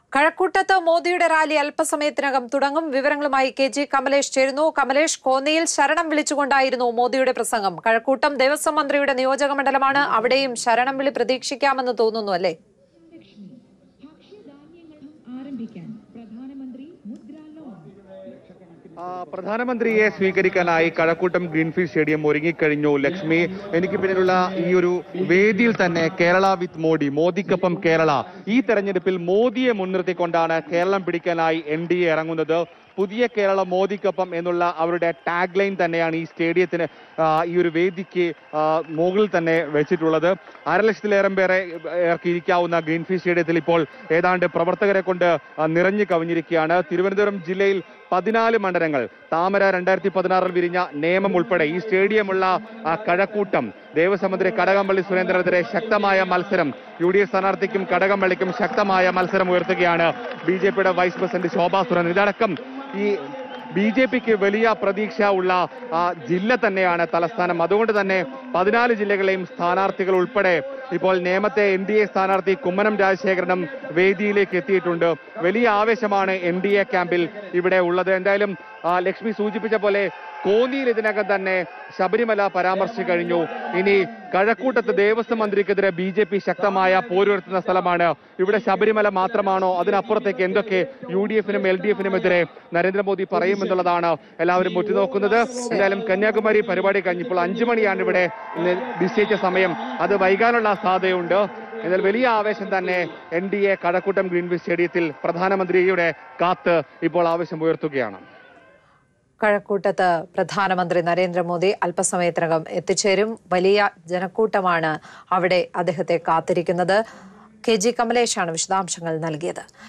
കഴക്കൂട്ടത്ത് മോദിയുടെ റാലി അല്പസമയത്തിനകം തുടങ്ങും വിവരങ്ങളുമായി കെ ജി കമലേഷ് ചേരുന്നു കമലേഷ് കോന്നിയിൽ ശരണം വിളിച്ചുകൊണ്ടായിരുന്നു മോദിയുടെ പ്രസംഗം കഴക്കൂട്ടം ദേവസ്വം മന്ത്രിയുടെ നിയോജക മണ്ഡലമാണ് അവിടെയും ശരണം വിളി പ്രതീക്ഷിക്കാമെന്ന് തോന്നുന്നു അല്ലേ ആരംഭിക്കാൻ പ്രധാനമന്ത്രി മുദ്രാ ലോൺ ആ, പ്രധാനമന്ത്രിയെ സ്വീകരിക്കാനായി കഴക്കൂട്ടം ഗ്രീൻഫീൽഡ് സ്റ്റേഡിയം ഒരുങ്ങിക്കഴിഞ്ഞു ലക്ഷ്മി എനിക്ക് പിന്നിലുള്ള ഈ ഒരു വേദിയിൽ തന്നെ കേരള വിത്ത് മോഡി മോദിക്കൊപ്പം കേരള ഈ തെരഞ്ഞെടുപ്പിൽ മോദിയെ മുൻനിർത്തിക്കൊണ്ടാണ് കേരളം പിടിക്കാനായി എൻ ഡി എ ഇറങ്ങുന്നത് പുതിയ കേരള മോദിക്കൊപ്പം എന്നുള്ള അവരുടെ ടാഗ് ലൈൻ തന്നെയാണ് ഈ സ്റ്റേഡിയത്തിന് ആ, ഈ ഒരു വേദിക്ക് ആ, മുകളിൽ തന്നെ വെച്ചിട്ടുള്ളത് അരലക്ഷത്തിലേറെ പേരെ ഇറക്കിയിരിക്കാവുന്ന ഗ്രീൻഫീൽഡ് സ്റ്റേഡിയത്തിൽ ഇപ്പോൾ ഏതാണ്ട് പ്രവർത്തകരെ കൊണ്ട് ആ, നിറഞ്ഞു കവിഞ്ഞിരിക്കുകയാണ് തിരുവനന്തപുരം ജില്ലയിൽ പതിനാല് മണ്ഡലങ്ങൾ താമര രണ്ടായിരത്തി പതിനാറിൽ വിരിഞ്ഞ നിയമം ഉൾപ്പെടെ ഈ സ്റ്റേഡിയമുള്ള ആ, കഴക്കൂട്ടം ദേവസ്വം മന്ത്രി കടകംപള്ളി സുരേന്ദ്രനെതിരെ ശക്തമായ മത്സരം യു ഡി എഫ് സ്ഥാനാർത്ഥിക്കും കടകംപള്ളിക്കും ശക്തമായ മത്സരം ഉയർത്തുകയാണ് ബി ജെ പിയുടെ വൈസ് പ്രസിഡന്റ് ശോഭാ സുരേന്ദ്രൻ ഇതടക്കം ഈ ബി ജെ പിക്ക് വലിയ പ്രതീക്ഷ ഉള്ള ആ, ജില്ല തന്നെയാണ് തലസ്ഥാനം അതുകൊണ്ട് തന്നെ പതിനാല് ജില്ലകളെയും സ്ഥാനാർത്ഥികൾ ഉൾപ്പെടെ ഇപ്പോൾ നേമത്തെ എൻ ഡി എ സ്ഥാനാർത്ഥി കുമ്മനം രാജശേഖരനും വേദിയിലേക്ക് എത്തിയിട്ടുണ്ട് വലിയ ആവേശമാണ് എൻ ഡി എ ക്യാമ്പിൽ ഇവിടെ ഉള്ളത് എന്തായാലും ആ, ലക്ഷ്മി സൂചിപ്പിച്ച പോലെ കോന്നിയിൽ ഇതിനകം തന്നെ ശബരിമല പരാമർശിച്ചു കഴിഞ്ഞു ഇനി കഴക്കൂട്ടത്ത് ദേവസ്വം മന്ത്രിക്കെതിരെ ബി ജെ പി ശക്തമായ പോരുയർത്തുന്ന സ്ഥലമാണ് ഇവിടെ ശബരിമല മാത്രമാണോ അതിനപ്പുറത്തേക്ക് എന്തൊക്കെ യു ഡി എഫിനും എൽ ഡി എഫിനും എതിരെ നരേന്ദ്രമോദി പറയുമെന്നുള്ളതാണ് എല്ലാവരും ഉറ്റുനോക്കുന്നത് എന്തായാലും കന്യാകുമാരി പരിപാടി കഴിഞ്ഞപ്പോൾ അഞ്ചു മണിയാണ് ഇവിടെ ഇന്ന് നിശ്ചയിച്ച സമയം അത് വൈകാനുള്ള സാധ്യതയുണ്ട് എന്നാൽ വലിയ ആവേശം തന്നെ N D A Kazhakkoottam Greenfield സ്റ്റേഡിയത്തിൽ പ്രധാനമന്ത്രിയുടെ കാത്ത് ഇപ്പോൾ ആവേശം ഉയർത്തുകയാണ് കഴക്കൂട്ടത്ത് പ്രധാനമന്ത്രി നരേന്ദ്രമോദി അല്പസമയത്തിനകം എത്തിച്ചേരും വലിയ ജനക്കൂട്ടമാണ് അവിടെ അദ്ദേഹത്തെ കാത്തിരിക്കുന്നത് കെ ജി കമലേഷാണ് വിശദാംശങ്ങൾ നൽകിയത്